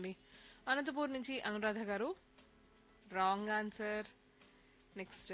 అండి అనంతపూర్ నుంచి అనురాధ గారు రాంగ్ ఆన్సర్ నెక్స్ట్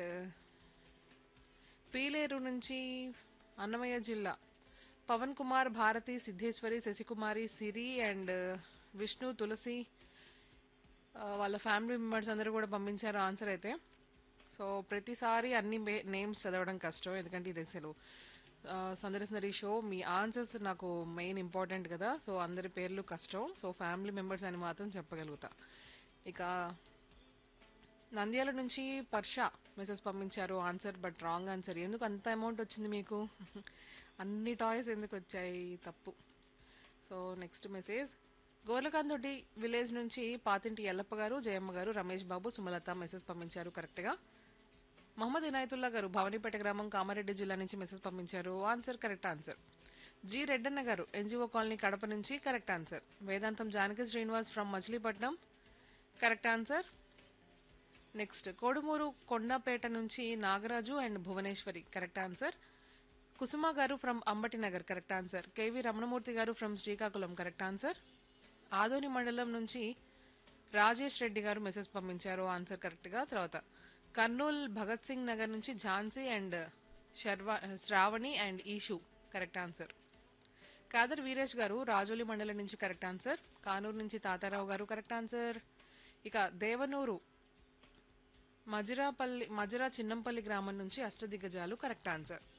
పీలేరు నుంచి అన్నమయ్య జిల్లా పవన్ కుమార్ భారతి సిద్ధేశ్వరి శశికుమారి సిరి అండ్ విష్ణు తులసి ఆ, వాళ్ళ ఫ్యామిలీ మెంబర్స్ అందరూ కూడా పంపించారు ఆన్సర్ అయితే సో ప్రతిసారి అన్ని నేమ్స్ చదవడం కష్టం ఎందుకంటే ఇది అసలు ఆ, సందడి సందడి షో మీ ఆన్సర్స్ నాకు మెయిన్ ఇంపార్టెంట్ కదా సో అందరి పేర్లు కష్టం సో ఫ్యామిలీ మెంబర్స్ అని మాత్రం చెప్పగలుగుతా ఇక నంద్యాల నుంచి పర్ష మెసేజ్ పంపించారు ఆన్సర్ బట్ రాంగ్ ఆన్సర్ ఎందుకు అంత అమౌంట్ వచ్చింది మీకు అన్ని టాయ్స్ ఎందుకు వచ్చాయి తప్పు so next message Gorlakandoddi village నుంచి పాతింటి ఎల్లప్ప గారు జయమ్మ గారు రమేష్ బాబు సుమలత మెసేజ్ పంపించారు కరెక్ట్గా మహమ్మద్ ఇనాయతుల్లా గారు భవానీపేట గ్రామం కామారెడ్డి జిల్లా నుంచి మెసేజ్ పంపించారు answer correct answer G Reddanna గారు ఎన్జిఓ కాలనీ కడప నుంచి correct answer Vedantam Janaki Srinivas from Machilipatnam correct answer next Kodumuru Kondapeta నుంచి Nagaraju and Bhuvaneshwari correct answer Kusuma గారు from Ambati Nagar correct answer KV Ramanamurthy గారు from Srikakulam correct answer Adoni మండలం నుంచి రాజేష్ రెడ్డి గారు మెసేజ్ పంపించారు ఆన్సర్ కరెక్ట్గా తర్వాత కర్నూల్ భగత్ సింగ్ నగర్ నుంచి Jhansi and Sharva Sravani and Eshu correct answer Khader Veeresh గారు రాజోలి మండలం నుంచి కరెక్ట్ ఆన్సర్ కానూరు నుంచి తాతారావు గారు కరెక్ట్ ఆన్సర్ ఇక దేవనూరు మజిరాపల్లి మజిరా చిన్నంపల్లి గ్రామం నుంచి అష్టదిగ్గజాలు కరెక్ట్ ఆన్సర్